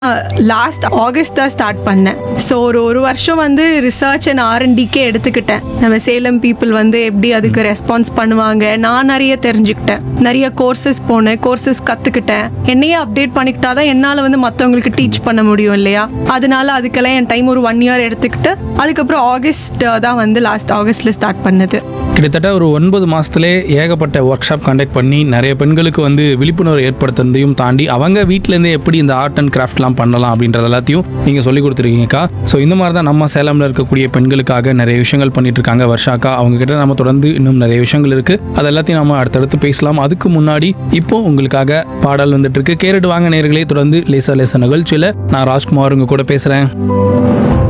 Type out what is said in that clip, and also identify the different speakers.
Speaker 1: last August தான் start பண்ணேன் so ஒரு ஒரு வருஷம் வந்து ரிசர்ச் அண்ட் ஆர்என்டிக்கே எடுத்துக்கிட்டேன் நம்ம சேலம் பீப்புள் வந்து எப்படி அதுக்கு ரெஸ்பான்ஸ் பண்ணுவாங்க நான் நிறைய தெரிஞ்சுக்கிட்டேன் நிறைய கோர்சஸ் போனேன் கோர்சஸ் கற்றுக்கிட்டேன் என்னையே அப்டேட் பண்ணிக்கிட்டா தான் என்னால் வந்து மற்றவங்களுக்கு டீச் பண்ண முடியும் இல்லையா அதனால அதுக்கெல்லாம் என் டைம் ஒரு ஒன் இயர் எடுத்துக்கிட்டு அதுக்கப்புறம் ஆகஸ்ட் தான் வந்து லாஸ்ட் ஆகஸ்ட்ல ஸ்டார்ட் பண்ணது
Speaker 2: கிட்டத்தட்ட ஒரு ஒன்பது மாசத்துலே ஏகப்பட்ட ஒர்க் ஷாப் கண்டக்ட் பண்ணி நிறைய பெண்களுக்கு வந்து விழிப்புணர்வு ஏற்படுத்துறதையும் தாண்டி அவங்க வீட்டிலேருந்தே எப்படி இந்த ஆர்ட் அண்ட் கிராஃப்ட்லாம் பண்ணலாம் அப்படின்றது எல்லாத்தையும் நீங்கள் சொல்லி கொடுத்துருக்கீங்கக்கா ஸோ இந்த மாதிரி தான் நம்ம சேலமில் இருக்கக்கூடிய பெண்களுக்காக நிறைய விஷயங்கள் பண்ணிட்டு இருக்காங்க வர்ஷாக்கா அவங்க கிட்ட நம்ம தொடர்ந்து இன்னும் நிறைய விஷயங்கள் இருக்கு அது எல்லாத்தையும் நம்ம அடுத்தடுத்து பேசலாம் அதுக்கு முன்னாடி இப்போ உங்களுக்காக பாடல் வந்துட்டு இருக்கு கேரட் வாங்க நேர்களே தொடர்ந்து லேசா லேசா நிகழ்ச்சியில் நான் ராஜ்குமார் உங்க கூட பேசுகிறேன்